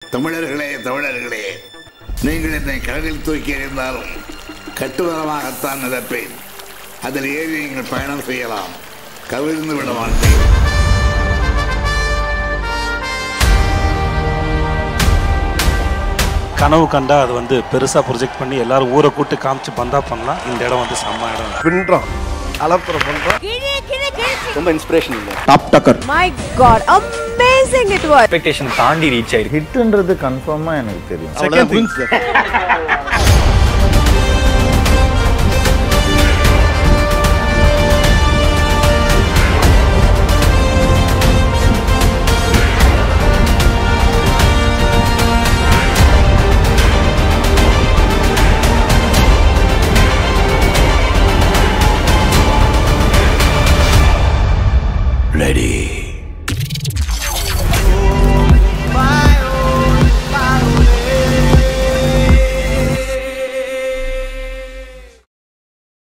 தமிழர்களே தமிழர்களே நீங்கள் என்னை கடலில் தூக்கி எறிந்தாலும் கட்டுமரமாகத்தான் மிதப்பேன் அதில் ஏறி நீங்கள் பயணம் செய்யலாம் கவிழ்ந்து விட மாட்டேன் கனவு கண்டா அது வந்து பெருசாக ப்ரொஜெக்ட் பண்ணி எல்லாரும் ஊரை கூட்டு காமிச்சு பந்தா பண்ணலாம் இந்த இடம் வந்து செம்ம இடம் பின்றோம் அலப்புற பண்றோம் கிழி கிழி கிழி ரொம்ப இன்ஸ்பிரேஷன் இல்லை டாப் டக்கர் my God amazing it was expectation தாண்டி ரீச் ஆயிருக்கு ஹிட்ன்றது கன்ஃபார்மா எனக்கு தெரியும் அவ்வளவுதான்